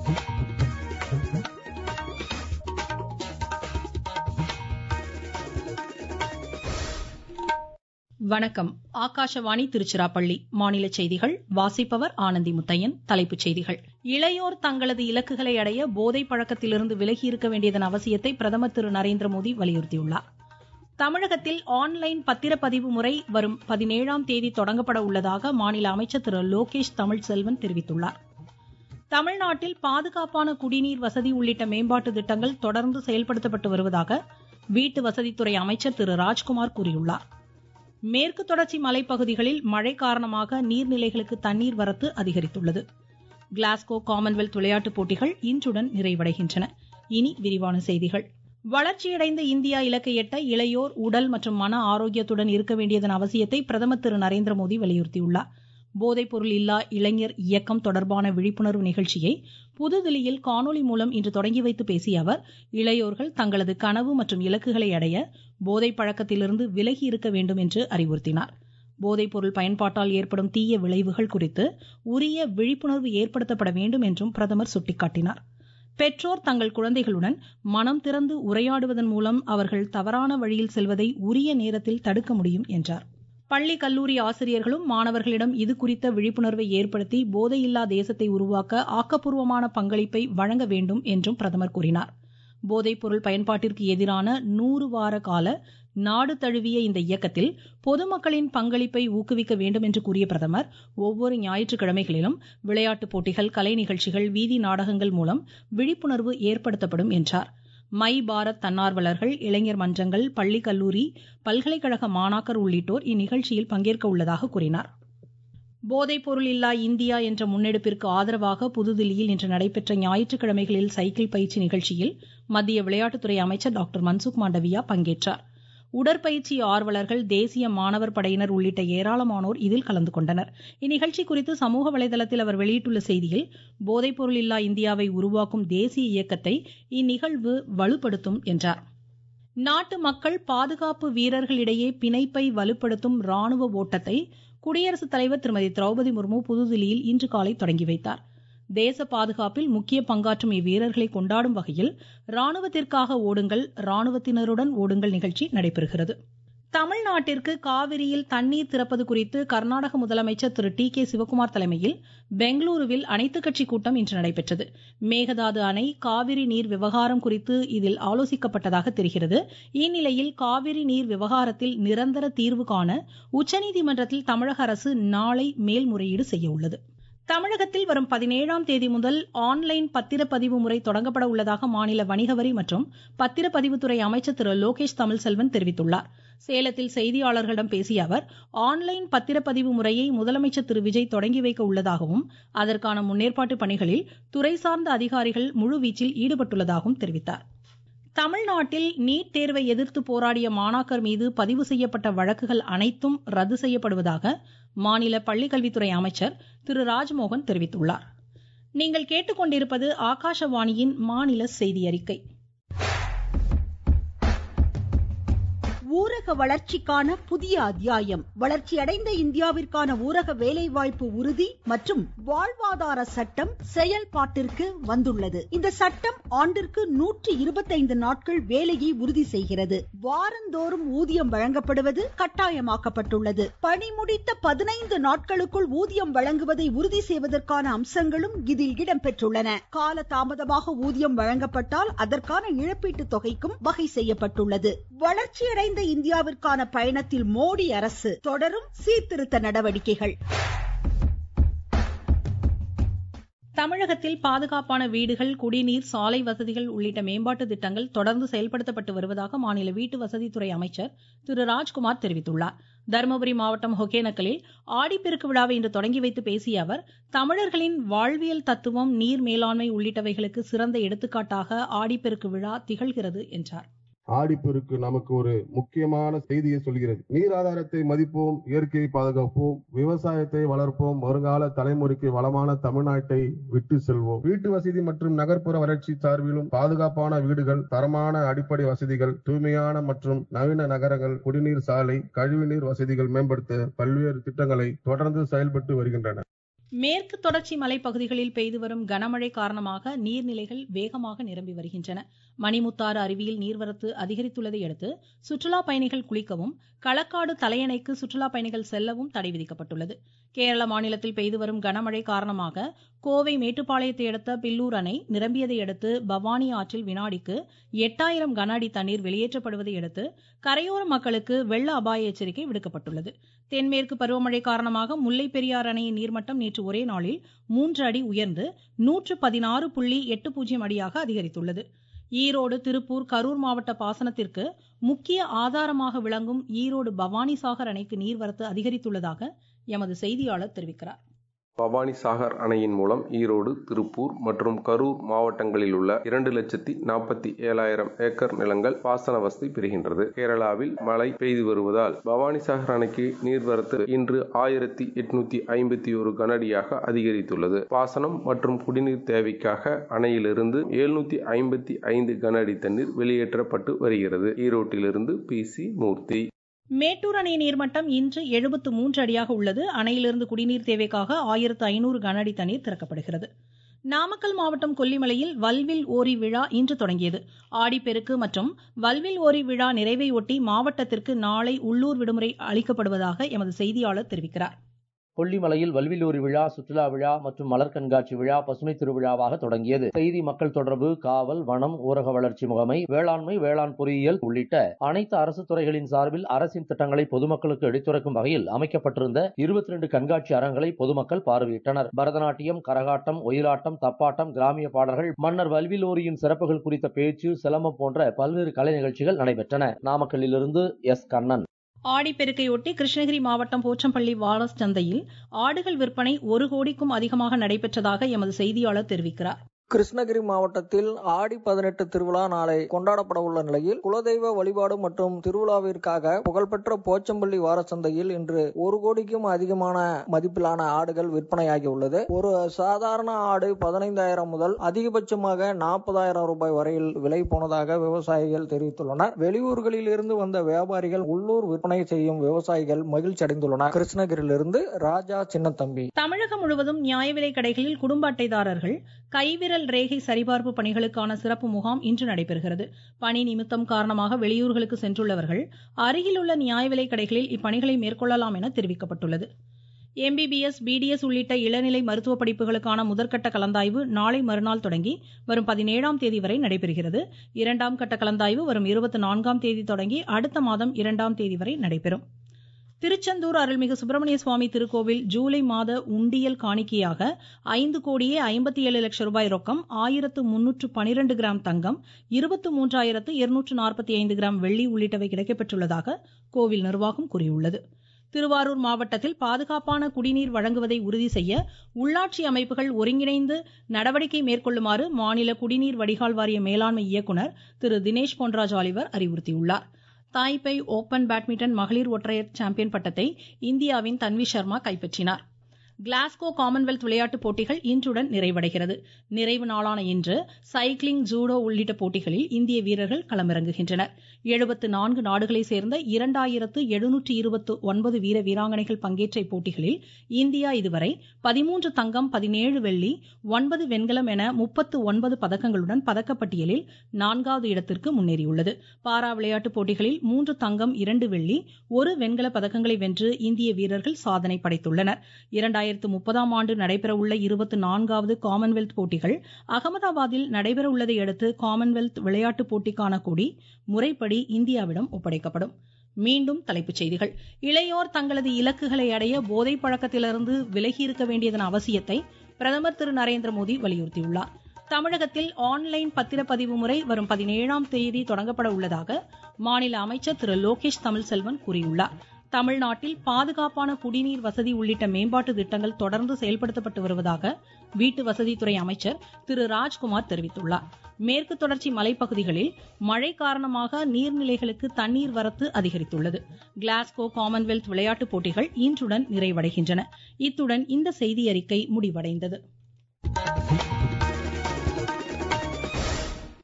வணக்கம் ஆகாஷவாணி திருச்சிராப்பள்ளி மாநில செய்திகள் வாசிப்பவர் ஆனந்தி முத்தையன் தலைப்புச் செய்திகள் இளையோர் தங்களது இலக்குகளை அடைய போதை பழக்கத்திலிருந்து விலகி இருக்க வேண்டியதன் அவசியத்தை பிரதமர் திரு நரேந்திர மோடி வலியுறுத்தியுள்ளார் தமிழகத்தில் ஆன்லைன் பத்திரப்பதிவு முறை வரும் பதினேழாம் தேதி தொடங்கப்பட உள்ளதாக மாநில அமைச்சர் திரு லோகேஷ் தமிழ்செல்வன் தெரிவித்துள்ளார் தமிழ்நாட்டில் பாதுகாப்பான குடிநீர் வசதி உள்ளிட்ட மேம்பாட்டு திட்டங்கள் தொடர்ந்து செயல்படுத்தப்பட்டு வருவதாக வீட்டு வசதித்துறை அமைச்சர் திரு ராஜ்குமார் கூறியுள்ளார் மேற்கு தொடர்ச்சி மலைப்பகுதிகளில் மழை காரணமாக நீர்நிலைகளுக்கு தண்ணீர் வரத்து அதிகரித்துள்ளது கிளாஸ்கோ காமன்வெல்த் விளையாட்டுப் போட்டிகள் இன்றுடன் நிறைவடைகின்றன இனி விரிவான செய்திகள் வளர்ச்சியடைந்த இந்தியா இலக்கை எட்ட இளையோர் உடல் மற்றும் மன ஆரோக்கியத்துடன் இருக்க வேண்டியதன் அவசியத்தை பிரதமர் திரு நரேந்திர மோடி வலியுறுத்தியுள்ளார் போதைப்பொருள் இல்லா இளைஞர் இயக்கம் தொடர்பான விழிப்புணர்வு நிகழ்ச்சியை புதுதில்லியில் காணொலி மூலம் இன்று தொடங்கி வைத்து பேசிய அவர் இளையோர்கள் தங்களது கனவு மற்றும் இலக்குகளை அடைய போதை பழக்கத்திலிருந்து விலகி இருக்க வேண்டும் என்று அறிவுறுத்தினார் போதைப்பொருள் பயன்பாட்டால் ஏற்படும் தீய விளைவுகள் குறித்து உரிய விழிப்புணர்வு ஏற்படுத்தப்பட வேண்டும் என்றும் பிரதமர் சுட்டிக்காட்டினார் பெற்றோர் தங்கள் குழந்தைகளுடன் மனம் திறந்து உரையாடுவதன் மூலம் அவர்கள் தவறான வழியில் செல்வதை உரிய நேரத்தில் தடுக்க முடியும் என்றார் பள்ளி கல்லூரி ஆசிரியர்களும் மாணவர்களிடம் இது குறித்த விழிப்புணர்வை ஏற்படுத்தி போதையில்லா தேசத்தை உருவாக்க ஆக்கப்பூர்வமான பங்களிப்பை வழங்க வேண்டும் என்றும் பிரதமர் கூறினார் போதைப்பொருள் பயன்பாட்டிற்கு எதிரான நூறு வார கால நாடு தழுவிய இந்த இயக்கத்தில் பொதுமக்களின் பங்களிப்பை ஊக்குவிக்க வேண்டும் என்று கூறிய பிரதமர் ஒவ்வொரு ஞாயிற்றுக்கிழமைகளிலும் விளையாட்டுப் போட்டிகள் கலை நிகழ்ச்சிகள் வீதி நாடகங்கள் மூலம் விழிப்புணர்வு ஏற்படுத்தப்படும் என்றார் மை பாரத் தன்னார்வலர்கள் இளைஞர் மன்றங்கள் பள்ளி கல்லூரி பல்கலைக்கழக மாணாக்கர் உள்ளிட்டோர் இந்நிகழ்ச்சியில் பங்கேற்க உள்ளதாக கூறினார் போதைப் பொருள் இல்லா இந்தியா என்ற முன்னெடுப்பிற்கு ஆதரவாக புதுதில்லியில் இன்று நடைபெற்ற ஞாயிற்றுக்கிழமைகளில் சைக்கிள் பயிற்சி நிகழ்ச்சியில் மத்திய விளையாட்டுத்துறை அமைச்சர் டாக்டர் மன்சுக் மாண்டவியா பங்கேற்றார் உடற்பயிற்சி ஆர்வலர்கள் தேசிய மாணவர் படையினர் உள்ளிட்ட ஏராளமானோர் இதில் கலந்து கொண்டனர் இந்நிகழ்ச்சி குறித்து சமூக வலைதளத்தில் அவர் வெளியிட்டுள்ள செய்தியில் போதைப்பொருள் இல்லா இந்தியாவை உருவாக்கும் தேசிய இயக்கத்தை இந்நிகழ்வு வலுப்படுத்தும் என்றார் நாட்டு மக்கள் பாதுகாப்பு வீரர்களிடையே பிணைப்பை வலுப்படுத்தும் ராணுவ ஓட்டத்தை குடியரசுத் தலைவர் திருமதி திரௌபதி முர்மு புதுதில்லியில் இன்று காலை தொடங்கி வைத்தார் தேச பாதுகாப்பில் முக்கிய பங்காற்றும் இவ்வீரர்களை கொண்டாடும் வகையில் ராணுவத்திற்காக ஓடுங்கள் ராணுவத்தினருடன் ஓடுங்கள் நிகழ்ச்சி நடைபெறுகிறது தமிழ்நாட்டிற்கு காவிரியில் தண்ணீர் திறப்பது குறித்து கர்நாடக முதலமைச்சர் திரு டி கே சிவக்குமார் தலைமையில் பெங்களூருவில் அனைத்துக் கட்சி கூட்டம் இன்று நடைபெற்றது மேகதாது அணை காவிரி நீர் விவகாரம் குறித்து இதில் ஆலோசிக்கப்பட்டதாக தெரிகிறது இந்நிலையில் காவிரி நீர் விவகாரத்தில் நிரந்தர தீர்வு காண உச்சநீதிமன்றத்தில் தமிழக அரசு நாளை மேல்முறையீடு செய்ய உள்ளது தமிழகத்தில் வரும் பதினேழாம் தேதி முதல் ஆன்லைன் பத்திரப்பதிவு முறை தொடங்கப்பட உள்ளதாக மாநில வணிக வரி மற்றும் பத்திரப்பதிவுத்துறை அமைச்சர் திரு லோகேஷ் தமிழ்செல்வன் தெரிவித்துள்ளார் சேலத்தில் செய்தியாளர்களிடம் பேசிய அவர் ஆன்லைன் பத்திரப்பதிவு முறையை முதலமைச்சர் திரு விஜய் தொடங்கி வைக்க உள்ளதாகவும் அதற்கான முன்னேற்பாட்டு பணிகளில் துறை சார்ந்த அதிகாரிகள் முழுவீச்சில் ஈடுபட்டுள்ளதாகவும் தெரிவித்தார் தமிழ்நாட்டில் நீட் தேர்வை எதிர்த்து போராடிய மாணாக்கர் மீது பதிவு செய்யப்பட்ட வழக்குகள் அனைத்தும் ரத்து செய்யப்படுவதாக மாநில பள்ளிக்கல்வித்துறை அமைச்சர் திரு ராஜ்மோகன் தெரிவித்துள்ளார் நீங்கள் கேட்டுக்கொண்டிருப்பது ஆகாஷவாணியின் மாநில செய்தி அறிக்கை ஊரக வளர்ச்சிக்கான புதிய அத்தியாயம் வளர்ச்சியடைந்த இந்தியாவிற்கான ஊரக வேலைவாய்ப்பு உறுதி மற்றும் வாழ்வாதார சட்டம் செயல்பாட்டிற்கு வந்துள்ளது இந்த சட்டம் ஆண்டிற்கு நூற்றி இருபத்தைந்து நாட்கள் வேலையை உறுதி செய்கிறது வாரந்தோறும் ஊதியம் வழங்கப்படுவது கட்டாயமாக்கப்பட்டுள்ளது பணி முடித்த பதினைந்து நாட்களுக்குள் ஊதியம் வழங்குவதை உறுதி செய்வதற்கான அம்சங்களும் இதில் இடம்பெற்றுள்ளன கால தாமதமாக ஊதியம் வழங்கப்பட்டால் அதற்கான இழப்பீட்டு தொகைக்கும் வகை செய்யப்பட்டுள்ளது வளர்ச்சியடைந்த இந்தியாவிற்கான பயணத்தில் மோடி அரசு தொடரும் சீர்திருத்த நடவடிக்கைகள் தமிழகத்தில் பாதுகாப்பான வீடுகள் குடிநீர் சாலை வசதிகள் உள்ளிட்ட மேம்பாட்டு திட்டங்கள் தொடர்ந்து செயல்படுத்தப்பட்டு வருவதாக மாநில வீட்டு வசதித்துறை அமைச்சர் திரு ராஜ்குமார் தெரிவித்துள்ளார் தருமபுரி மாவட்டம் ஒகேனக்கலில் ஆடிப்பெருக்கு விழாவை இன்று தொடங்கி வைத்து பேசிய அவர் தமிழர்களின் வாழ்வியல் தத்துவம் நீர் மேலாண்மை உள்ளிட்டவைகளுக்கு சிறந்த எடுத்துக்காட்டாக ஆடிப்பெருக்கு விழா திகழ்கிறது என்றார் ஆடிப்பெருக்கு நமக்கு ஒரு முக்கியமான செய்தியை சொல்கிறது நீர் ஆதாரத்தை மதிப்போம் இயற்கையை பாதுகாப்போம் விவசாயத்தை வளர்ப்போம் வருங்கால தலைமுறைக்கு வளமான தமிழ்நாட்டை விட்டு செல்வோம் வீட்டு வசதி மற்றும் நகர்ப்புற வளர்ச்சி சார்பிலும் பாதுகாப்பான வீடுகள் தரமான அடிப்படை வசதிகள் தூய்மையான மற்றும் நவீன நகரங்கள் குடிநீர் சாலை கழிவுநீர் வசதிகள் மேம்படுத்த பல்வேறு திட்டங்களை தொடர்ந்து செயல்பட்டு வருகின்றன மேற்கு தொடர்ச்சி மலைப்பகுதிகளில் பெய்து வரும் கனமழை காரணமாக நீர்நிலைகள் வேகமாக நிரம்பி வருகின்றன மணிமுத்தாறு அருவியில் நீர்வரத்து அதிகரித்துள்ளதை அடுத்து சுற்றுலா பயணிகள் குளிக்கவும் களக்காடு தலையணைக்கு சுற்றுலா பயணிகள் செல்லவும் தடை விதிக்கப்பட்டுள்ளது கேரள மாநிலத்தில் பெய்து வரும் கனமழை காரணமாக கோவை மேட்டுப்பாளையத்தை அடுத்த பில்லூர் அணை நிரம்பியதை அடுத்து பவானி ஆற்றில் வினாடிக்கு எட்டாயிரம் கன அடி தண்ணீர் வெளியேற்றப்படுவதை அடுத்து கரையோர மக்களுக்கு வெள்ள அபாய எச்சரிக்கை விடுக்கப்பட்டுள்ளது தென்மேற்கு பருவமழை காரணமாக முல்லை பெரியாறு அணையின் நீர்மட்டம் நேற்று ஒரே நாளில் மூன்று அடி உயர்ந்து நூற்று பதினாறு புள்ளி எட்டு பூஜ்ஜியம் அடியாக அதிகரித்துள்ளது ஈரோடு திருப்பூர் கரூர் மாவட்ட பாசனத்திற்கு முக்கிய ஆதாரமாக விளங்கும் ஈரோடு பவானிசாகர் அணைக்கு நீர்வரத்து அதிகரித்துள்ளதாக எமது செய்தியாளர் தெரிவிக்கிறார் பவானி சாகர் அணையின் மூலம் ஈரோடு திருப்பூர் மற்றும் கரூர் மாவட்டங்களில் உள்ள இரண்டு லட்சத்தி நாற்பத்தி ஏழாயிரம் ஏக்கர் நிலங்கள் பாசன வசதி பெறுகின்றது கேரளாவில் மழை பெய்து வருவதால் பவானி சாகர் அணைக்கு நீர்வரத்து இன்று ஆயிரத்தி எட்நூத்தி ஐம்பத்தி ஒரு கனஅடியாக அதிகரித்துள்ளது பாசனம் மற்றும் குடிநீர் தேவைக்காக அணையிலிருந்து எழுநூத்தி ஐம்பத்தி ஐந்து கன அடி தண்ணீர் வெளியேற்றப்பட்டு வருகிறது ஈரோட்டிலிருந்து பி சி மூர்த்தி மேட்டூர் அணை நீர்மட்டம் இன்று எழுபத்து மூன்று அடியாக உள்ளது அணையிலிருந்து குடிநீர் தேவைக்காக ஆயிரத்து ஐநூறு கன அடி தண்ணீர் திறக்கப்படுகிறது நாமக்கல் மாவட்டம் கொல்லிமலையில் வல்வில் ஓரி விழா இன்று தொடங்கியது ஆடிப்பெருக்கு மற்றும் வல்வில் ஓரி விழா நிறைவையொட்டி மாவட்டத்திற்கு நாளை உள்ளூர் விடுமுறை அளிக்கப்படுவதாக எமது செய்தியாளர் தெரிவிக்கிறார் கொல்லிமலையில் வல்விலூரி விழா சுற்றுலா விழா மற்றும் மலர் கண்காட்சி விழா பசுமை திருவிழாவாக தொடங்கியது செய்தி மக்கள் தொடர்பு காவல் வனம் ஊரக வளர்ச்சி முகமை வேளாண்மை வேளாண் பொறியியல் உள்ளிட்ட அனைத்து அரசு துறைகளின் சார்பில் அரசின் திட்டங்களை பொதுமக்களுக்கு எடுத்துரைக்கும் வகையில் அமைக்கப்பட்டிருந்த இருபத்தி ரெண்டு கண்காட்சி அரங்களை பொதுமக்கள் பார்வையிட்டனர் பரதநாட்டியம் கரகாட்டம் ஒயிலாட்டம் தப்பாட்டம் கிராமிய பாடல்கள் மன்னர் வல்விலோரியின் சிறப்புகள் குறித்த பேச்சு சிலம்பம் போன்ற பல்வேறு கலை நிகழ்ச்சிகள் நடைபெற்றன நாமக்கல்லிலிருந்து எஸ் கண்ணன் ஆடிப்பெருக்கையொட்டி கிருஷ்ணகிரி மாவட்டம் போச்சம்பள்ளி வாரஸ் சந்தையில் ஆடுகள் விற்பனை ஒரு கோடிக்கும் அதிகமாக நடைபெற்றதாக எமது செய்தியாளர் தெரிவிக்கிறார் கிருஷ்ணகிரி மாவட்டத்தில் ஆடி பதினெட்டு திருவிழா நாளை கொண்டாடப்பட உள்ள நிலையில் குலதெய்வ வழிபாடு மற்றும் திருவிழாவிற்காக புகழ்பெற்ற போச்சம்பள்ளி வாரச்சந்தையில் இன்று ஒரு கோடிக்கும் அதிகமான மதிப்பிலான ஆடுகள் விற்பனையாகி உள்ளது ஒரு சாதாரண ஆடு பதினைந்தாயிரம் முதல் அதிகபட்சமாக நாற்பதாயிரம் ரூபாய் வரையில் விலை போனதாக விவசாயிகள் தெரிவித்துள்ளனர் வெளியூர்களில் இருந்து வந்த வியாபாரிகள் உள்ளூர் விற்பனை செய்யும் விவசாயிகள் மகிழ்ச்சி அடைந்துள்ளனர் கிருஷ்ணகிரியிலிருந்து ராஜா சின்னத்தம்பி தமிழகம் முழுவதும் நியாய விலை கடைகளில் குடும்ப அட்டைதாரர்கள் கைவிரல் ரேகை சரிபார்ப்பு பணிகளுக்கான சிறப்பு முகாம் இன்று நடைபெறுகிறது பணி நிமித்தம் காரணமாக வெளியூர்களுக்கு சென்றுள்ளவர்கள் அருகிலுள்ள நியாய விலை கடைகளில் இப்பணிகளை மேற்கொள்ளலாம் என தெரிவிக்கப்பட்டுள்ளது எம்பிபிஎஸ் பிடிஎஸ் உள்ளிட்ட இளநிலை மருத்துவ படிப்புகளுக்கான முதற்கட்ட கலந்தாய்வு நாளை மறுநாள் தொடங்கி வரும் பதினேழாம் தேதி வரை நடைபெறுகிறது இரண்டாம் கட்ட கலந்தாய்வு வரும் இருபத்தி நான்காம் தேதி தொடங்கி அடுத்த மாதம் இரண்டாம் தேதி வரை நடைபெறும் திருச்செந்தூர் அருள்மிகு சுப்பிரமணிய சுவாமி திருக்கோவில் ஜூலை மாத உண்டியல் காணிக்கையாக ஐந்து கோடியே ஐம்பத்தி ஏழு லட்சம் ரூபாய் ரொக்கம் ஆயிரத்து முன்னூற்று பனிரெண்டு கிராம் தங்கம் இருபத்து மூன்றாயிரத்து இருநூற்று நாற்பத்தி ஐந்து கிராம் வெள்ளி உள்ளிட்டவை கிடைக்கப்பெற்றுள்ளதாக கோவில் நிர்வாகம் கூறியுள்ளது திருவாரூர் மாவட்டத்தில் பாதுகாப்பான குடிநீர் வழங்குவதை உறுதி செய்ய உள்ளாட்சி அமைப்புகள் ஒருங்கிணைந்து நடவடிக்கை மேற்கொள்ளுமாறு மாநில குடிநீர் வடிகால் வாரிய மேலாண்மை இயக்குநர் திரு தினேஷ் பொன்ராஜ் ஆலிவர் அறிவுறுத்தியுள்ளார் தாய்பை ஓபன் பேட்மிண்டன் மகளிர் ஒற்றையர் சாம்பியன் பட்டத்தை இந்தியாவின் தன்வி சர்மா கைப்பற்றினார் கிளாஸ்கோ காமன்வெல்த் விளையாட்டுப் போட்டிகள் இன்றுடன் நிறைவடைகிறது நிறைவு நாளான இன்று சைக்கிளிங் ஜூடோ உள்ளிட்ட போட்டிகளில் இந்திய வீரர்கள் களமிறங்குகின்றனர் எழுபத்து நான்கு நாடுகளைச் சேர்ந்த இரண்டாயிரத்து எழுநூற்று இருபத்து ஒன்பது வீர வீராங்கனைகள் பங்கேற்ற இப்போட்டிகளில் இந்தியா இதுவரை பதிமூன்று தங்கம் பதினேழு வெள்ளி ஒன்பது வெண்கலம் என முப்பத்து ஒன்பது பதக்கங்களுடன் பதக்கப்பட்டியலில் நான்காவது இடத்திற்கு முன்னேறியுள்ளது பாரா விளையாட்டுப் போட்டிகளில் மூன்று தங்கம் இரண்டு வெள்ளி ஒரு வெண்கல பதக்கங்களை வென்று இந்திய வீரர்கள் சாதனை படைத்துள்ளனர் இரண்டாயிரத்து முப்பதாம் ஆண்டு நடைபெறவுள்ள இருபத்தி நான்காவது காமன்வெல்த் போட்டிகள் அகமதாபாத்தில் நடைபெறவுள்ளதை அடுத்து காமன்வெல்த் விளையாட்டுப் போட்டிக்கான கொடி முறைப்படி இந்தியாவிடம் ஒப்படைக்கப்படும் மீண்டும் தலைப்புச் செய்திகள் இளையோர் தங்களது இலக்குகளை அடைய போதைப் பழக்கத்திலிருந்து விலகி இருக்க வேண்டியதன் அவசியத்தை பிரதமர் திரு நரேந்திர மோடி வலியுறுத்தியுள்ளார் தமிழகத்தில் ஆன்லைன் பத்திரப்பதிவு முறை வரும் பதினேழாம் தேதி தொடங்கப்பட உள்ளதாக மாநில அமைச்சர் திரு லோகேஷ் தமிழ்செல்வன் கூறியுள்ளார் தமிழ்நாட்டில் பாதுகாப்பான குடிநீர் வசதி உள்ளிட்ட மேம்பாட்டு திட்டங்கள் தொடர்ந்து செயல்படுத்தப்பட்டு வருவதாக வீட்டு வசதித்துறை அமைச்சர் திரு ராஜ்குமார் தெரிவித்துள்ளார் மேற்கு தொடர்ச்சி மலைப்பகுதிகளில் மழை காரணமாக நீர்நிலைகளுக்கு தண்ணீர் வரத்து அதிகரித்துள்ளது கிளாஸ்கோ காமன்வெல்த் விளையாட்டுப் போட்டிகள் இன்றுடன் நிறைவடைகின்றன இத்துடன் இந்த செய்தியறிக்கை முடிவடைந்தது